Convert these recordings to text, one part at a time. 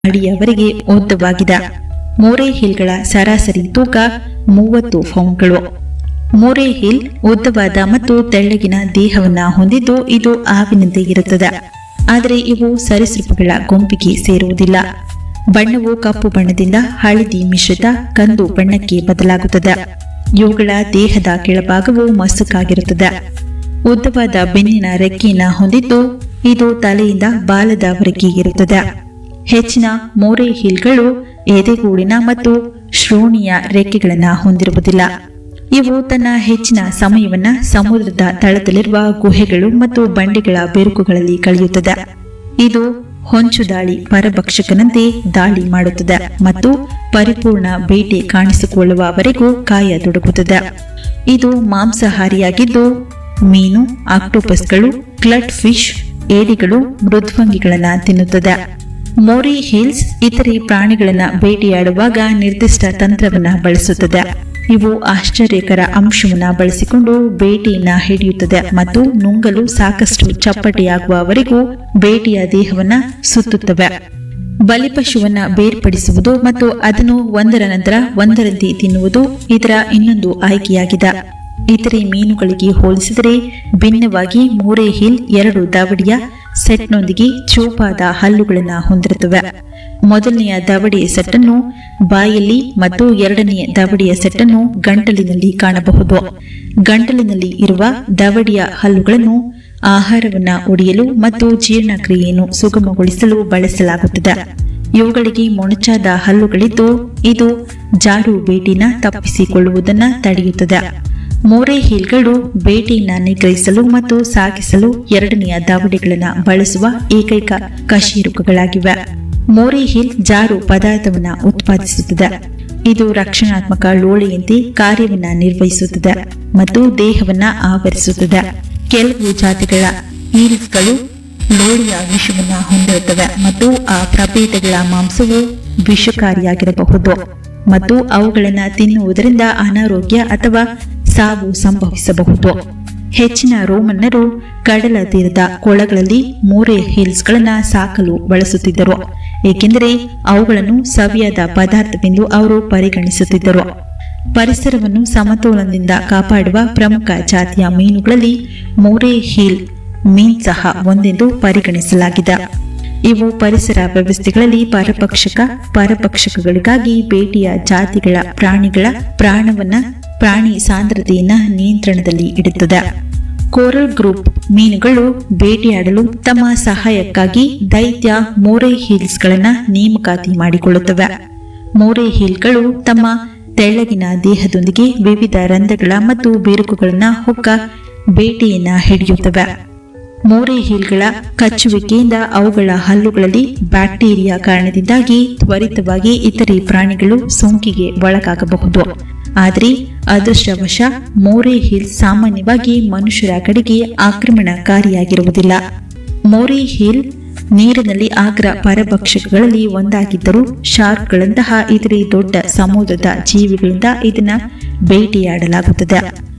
ಅಡಿಯವರೆಗೆ ಉದ್ದವಾಗಿದೆ ಮೋರೆ ಹಿಲ್ಗಳ ಸರಾಸರಿ ತೂಕ ಮೂವತ್ತು ಪೌಂಡ್ಗಳು ಮೋರೆ ಹಿಲ್ ಉದ್ದವಾದ ಮತ್ತು ತೆಳ್ಳಗಿನ ದೇಹವನ್ನ ಹೊಂದಿದ್ದು ಇದು ಹಾವಿನಂತೆ ಇರುತ್ತದೆ ಆದರೆ ಇವು ಸರೀಸೃಪಗಳ ಗುಂಪಿಗೆ ಸೇರುವುದಿಲ್ಲ ಬಣ್ಣವು ಕಪ್ಪು ಬಣ್ಣದಿಂದ ಹಳದಿ ಮಿಶ್ರಿತ ಕಂದು ಬಣ್ಣಕ್ಕೆ ಬದಲಾಗುತ್ತದೆ ಇವುಗಳ ದೇಹದ ಕೆಳಭಾಗವು ಮಸುಕಾಗಿರುತ್ತದೆ ಉದ್ದವಾದ ಬೆನ್ನಿನ ರೆಕ್ಕೆಯನ್ನು ಹೊಂದಿದ್ದು ಇದು ತಲೆಯಿಂದ ಬಾಲದವರೆಗೆ ಇರುತ್ತದೆ ಹೆಚ್ಚಿನ ಮೋರೆ ಹಿಲ್ಗಳು ಎದೆಗೂಡಿನ ಮತ್ತು ಶ್ರೋಣಿಯ ರೆಕ್ಕೆಗಳನ್ನು ಹೊಂದಿರುವುದಿಲ್ಲ ಇವು ತನ್ನ ಹೆಚ್ಚಿನ ಸಮಯವನ್ನ ಸಮುದ್ರದ ತಳದಲ್ಲಿರುವ ಗುಹೆಗಳು ಮತ್ತು ಬಂಡೆಗಳ ಬೆರುಕುಗಳಲ್ಲಿ ಕಳೆಯುತ್ತದೆ ಇದು ಹೊಂಚು ದಾಳಿ ಪರಭಕ್ಷಕನಂತೆ ದಾಳಿ ಮಾಡುತ್ತದೆ ಮತ್ತು ಪರಿಪೂರ್ಣ ಬೇಟೆ ಕಾಣಿಸಿಕೊಳ್ಳುವವರೆಗೂ ಕಾಯತೊಡಗುತ್ತದೆ ಇದು ಮಾಂಸಾಹಾರಿಯಾಗಿದ್ದು ಮೀನು ಆಕ್ಟೋಪಸ್ಗಳು ಕ್ಲಟ್ ಫಿಶ್ ಏಡಿಗಳು ಮೃದ್ವಂಗಿಗಳನ್ನ ತಿನ್ನುತ್ತದೆ ಮೋರಿ ಹಿಲ್ಸ್ ಇತರೆ ಪ್ರಾಣಿಗಳನ್ನ ಬೇಟೆಯಾಡುವಾಗ ನಿರ್ದಿಷ್ಟ ತಂತ್ರವನ್ನ ಬಳಸುತ್ತದೆ ಇವು ಆಶ್ಚರ್ಯಕರ ಅಂಶವನ್ನ ಬಳಸಿಕೊಂಡು ಬೇಟೆಯನ್ನ ಹಿಡಿಯುತ್ತದೆ ಮತ್ತು ನುಂಗಲು ಸಾಕಷ್ಟು ಚಪ್ಪಟೆಯಾಗುವವರೆಗೂ ಬೇಟೆಯ ದೇಹವನ್ನ ಸುತ್ತುತ್ತವೆ ಬಲಿಪಶುವನ್ನ ಬೇರ್ಪಡಿಸುವುದು ಮತ್ತು ಅದನ್ನು ಒಂದರ ನಂತರ ಒಂದರಂತೆ ತಿನ್ನುವುದು ಇದರ ಇನ್ನೊಂದು ಆಯ್ಕೆಯಾಗಿದೆ ಇತರೆ ಮೀನುಗಳಿಗೆ ಹೋಲಿಸಿದರೆ ಭಿನ್ನವಾಗಿ ಮೋರೆ ಹಿಲ್ ಎರಡು ದವಡಿಯ ಸೆಟ್ನೊಂದಿಗೆ ಚೂಪಾದ ಹಲ್ಲುಗಳನ್ನು ಹೊಂದಿರುತ್ತವೆ ಮೊದಲನೆಯ ದವಡಿಯ ಸೆಟ್ಟನ್ನು ಬಾಯಲ್ಲಿ ಮತ್ತು ಎರಡನೆಯ ದವಡಿಯ ಸೆಟ್ಟನ್ನು ಗಂಟಲಿನಲ್ಲಿ ಕಾಣಬಹುದು ಗಂಟಲಿನಲ್ಲಿ ಇರುವ ದವಡಿಯ ಹಲ್ಲುಗಳನ್ನು ಆಹಾರವನ್ನ ಒಡೆಯಲು ಮತ್ತು ಜೀರ್ಣಕ್ರಿಯೆಯನ್ನು ಸುಗಮಗೊಳಿಸಲು ಬಳಸಲಾಗುತ್ತದೆ ಇವುಗಳಿಗೆ ಮೊಣಚಾದ ಹಲ್ಲುಗಳಿದ್ದು ಇದು ಜಾಡು ಬೇಟಿನ ತಪ್ಪಿಸಿಕೊಳ್ಳುವುದನ್ನು ತಡೆಯುತ್ತದೆ ಮೋರೆ ಹೀಲ್ಗಳು ಬೇಟೆಯನ್ನ ನಿಗ್ರಹಿಸಲು ಮತ್ತು ಸಾಗಿಸಲು ಎರಡನೆಯ ದಾವಡಿಗಳನ್ನು ಬಳಸುವ ಏಕೈಕ ಕಶೇರುಕಗಳಾಗಿವೆ ಮೋರೆ ಹೀಲ್ ಜಾರು ಪದಾರ್ಥವನ್ನ ಉತ್ಪಾದಿಸುತ್ತದೆ ಇದು ರಕ್ಷಣಾತ್ಮಕ ಲೋಳೆಯಂತೆ ಕಾರ್ಯವನ್ನ ನಿರ್ವಹಿಸುತ್ತದೆ ಮತ್ತು ದೇಹವನ್ನ ಆವರಿಸುತ್ತದೆ ಕೆಲವು ಜಾತಿಗಳ ಹೀಲ್ಸ್ಗಳು ಲೋಳೆಯ ವಿಷವನ್ನ ಹೊಂದಿರುತ್ತವೆ ಮತ್ತು ಆ ಪ್ರಭೇದಗಳ ಮಾಂಸವು ವಿಷಕಾರಿಯಾಗಿರಬಹುದು ಮತ್ತು ಅವುಗಳನ್ನು ತಿನ್ನುವುದರಿಂದ ಅನಾರೋಗ್ಯ ಅಥವಾ ಸಾವು ಸಂಭವಿಸಬಹುದು ಹೆಚ್ಚಿನ ರೋಮನ್ನರು ಕಡಲ ತೀರದ ಕೊಳಗಳಲ್ಲಿ ಮೋರೆ ಹಿಲ್ಸ್ಗಳನ್ನ ಸಾಕಲು ಬಳಸುತ್ತಿದ್ದರು ಏಕೆಂದರೆ ಅವುಗಳನ್ನು ಸವಿಯಾದ ಪದಾರ್ಥವೆಂದು ಅವರು ಪರಿಗಣಿಸುತ್ತಿದ್ದರು ಪರಿಸರವನ್ನು ಸಮತೋಲನದಿಂದ ಕಾಪಾಡುವ ಪ್ರಮುಖ ಜಾತಿಯ ಮೀನುಗಳಲ್ಲಿ ಮೋರೆ ಹೀಲ್ ಮೀನ್ ಸಹ ಒಂದೆಂದು ಪರಿಗಣಿಸಲಾಗಿದೆ ಇವು ಪರಿಸರ ವ್ಯವಸ್ಥೆಗಳಲ್ಲಿ ಪರಪಕ್ಷಕ ಪರಪಕ್ಷಕಗಳಿಗಾಗಿ ಬೇಟೆಯ ಜಾತಿಗಳ ಪ್ರಾಣಿಗಳ ಪ್ರಾಣವನ್ನ ಪ್ರಾಣಿ ಸಾಂದ್ರತೆಯನ್ನ ನಿಯಂತ್ರಣದಲ್ಲಿ ಇಡುತ್ತದೆ ಕೋರಲ್ ಗ್ರೂಪ್ ಮೀನುಗಳು ಬೇಟೆಯಾಡಲು ತಮ್ಮ ಸಹಾಯಕ್ಕಾಗಿ ದೈತ್ಯ ಮೋರೆ ಹೀಲ್ಸ್ಗಳನ್ನ ನೇಮಕಾತಿ ಮಾಡಿಕೊಳ್ಳುತ್ತವೆ ಮೋರೆ ಹೀಲ್ಗಳು ತಮ್ಮ ತೆಳ್ಳಗಿನ ದೇಹದೊಂದಿಗೆ ವಿವಿಧ ರಂಧ್ರಗಳ ಮತ್ತು ಬಿರುಕುಗಳನ್ನ ಹೊಕ್ಕ ಬೇಟೆಯನ್ನ ಹಿಡಿಯುತ್ತವೆ ಮೋರೆ ಹೀಲ್ಗಳ ಕಚ್ಚುವಿಕೆಯಿಂದ ಅವುಗಳ ಹಲ್ಲುಗಳಲ್ಲಿ ಬ್ಯಾಕ್ಟೀರಿಯಾ ಕಾರಣದಿಂದಾಗಿ ತ್ವರಿತವಾಗಿ ಇತರೆ ಪ್ರಾಣಿಗಳು ಸೋಂಕಿಗೆ ಒಳಗಾಗಬಹುದು ಆದರೆ ಅದೃಷ್ಟವಶ ಮೋರೆ ಹಿಲ್ ಸಾಮಾನ್ಯವಾಗಿ ಮನುಷ್ಯರ ಕಡೆಗೆ ಆಕ್ರಮಣಕಾರಿಯಾಗಿರುವುದಿಲ್ಲ ಮೋರೆ ಹಿಲ್ ನೀರಿನಲ್ಲಿ ಆಗ್ರ ಪರಭಕ್ಷಕಗಳಲ್ಲಿ ಒಂದಾಗಿದ್ದರೂ ಶಾರ್ಕ್ಗಳಂತಹ ಇತರೆ ದೊಡ್ಡ ಸಮುದ್ರದ ಜೀವಿಗಳಿಂದ ಇದನ್ನ ಬೇಟೆಯಾಡಲಾಗುತ್ತದೆ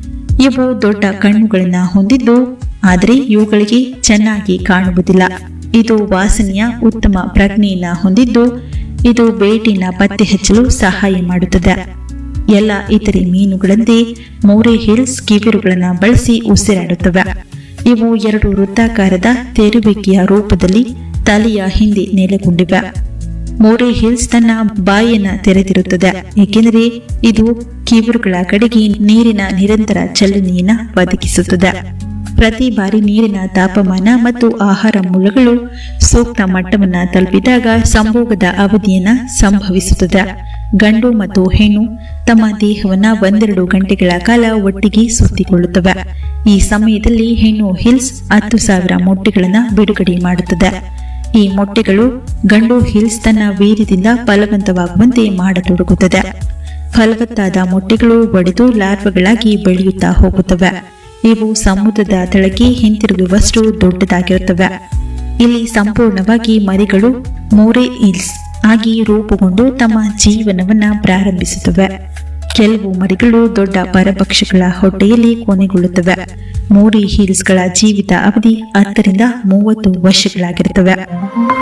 ಇವು ದೊಡ್ಡ ಕಣ್ಣುಗಳನ್ನ ಹೊಂದಿದ್ದು ಆದರೆ ಇವುಗಳಿಗೆ ಚೆನ್ನಾಗಿ ಕಾಣುವುದಿಲ್ಲ ಇದು ವಾಸನೆಯ ಉತ್ತಮ ಪ್ರಜ್ಞೆಯನ್ನ ಹೊಂದಿದ್ದು ಇದು ಬೇಟೆನ ಪತ್ತೆ ಹಚ್ಚಲು ಸಹಾಯ ಮಾಡುತ್ತದೆ ಎಲ್ಲ ಇತರೆ ಮೀನುಗಳಂತೆ ಮೋರೆ ಹಿಲ್ಸ್ ಕಿವಿರುಗಳನ್ನು ಬಳಸಿ ಉಸಿರಾಡುತ್ತವೆ ಇವು ಎರಡು ವೃತ್ತಾಕಾರದ ತೆರುವಿಕೆಯ ರೂಪದಲ್ಲಿ ತಲೆಯ ಹಿಂದೆ ನೆಲೆಗೊಂಡಿವೆ ಮೋರೆ ಹಿಲ್ಸ್ ತನ್ನ ಬಾಯಿಯನ್ನ ತೆರೆದಿರುತ್ತದೆ ಏಕೆಂದರೆ ಇದು ಕಿವಿರುಗಳ ಕಡೆಗೆ ನೀರಿನ ನಿರಂತರ ಚಲನೆಯನ್ನ ಒದಗಿಸುತ್ತದೆ ಪ್ರತಿ ಬಾರಿ ನೀರಿನ ತಾಪಮಾನ ಮತ್ತು ಆಹಾರ ಮೂಲಗಳು ಸೂಕ್ತ ಮಟ್ಟವನ್ನ ತಲುಪಿದಾಗ ಸಂಭೋಗದ ಅವಧಿಯನ್ನ ಸಂಭವಿಸುತ್ತದೆ ಗಂಡು ಮತ್ತು ಹೆಣ್ಣು ತಮ್ಮ ದೇಹವನ್ನ ಒಂದೆರಡು ಗಂಟೆಗಳ ಕಾಲ ಒಟ್ಟಿಗೆ ಸುತ್ತಿಕೊಳ್ಳುತ್ತವೆ ಈ ಸಮಯದಲ್ಲಿ ಹೆಣ್ಣು ಹಿಲ್ಸ್ ಹತ್ತು ಸಾವಿರ ಮೊಟ್ಟೆಗಳನ್ನ ಬಿಡುಗಡೆ ಮಾಡುತ್ತದೆ ಈ ಮೊಟ್ಟೆಗಳು ಗಂಡು ಹಿಲ್ಸ್ ತನ್ನ ವೀರ್ಯದಿಂದ ಫಲವಂತವಾಗುವಂತೆ ಮಾಡತೊಡಗುತ್ತದೆ ಫಲವತ್ತಾದ ಮೊಟ್ಟೆಗಳು ಒಡೆದು ಲಾರ್ವಗಳಾಗಿ ಬೆಳೆಯುತ್ತಾ ಹೋಗುತ್ತವೆ ಇವು ಸಮುದ್ರದ ತಳಕ್ಕೆ ಹಿಂತಿರುಗುವಷ್ಟು ದೊಡ್ಡದಾಗಿರುತ್ತವೆ ಇಲ್ಲಿ ಸಂಪೂರ್ಣವಾಗಿ ಮರಿಗಳು ಮೋರೆ ಹಿಲ್ಸ್ ಆಗಿ ರೂಪುಗೊಂಡು ತಮ್ಮ ಜೀವನವನ್ನ ಪ್ರಾರಂಭಿಸುತ್ತವೆ ಕೆಲವು ಮರಿಗಳು ದೊಡ್ಡ ಪರಭಕ್ಷಗಳ ಹೊಟ್ಟೆಯಲ್ಲಿ ಕೊನೆಗೊಳ್ಳುತ್ತವೆ ಮೋರಿ ಹಿಲ್ಸ್ಗಳ ಜೀವಿತ ಅವಧಿ ಹತ್ತರಿಂದ ಮೂವತ್ತು ವರ್ಷಗಳಾಗಿರುತ್ತವೆ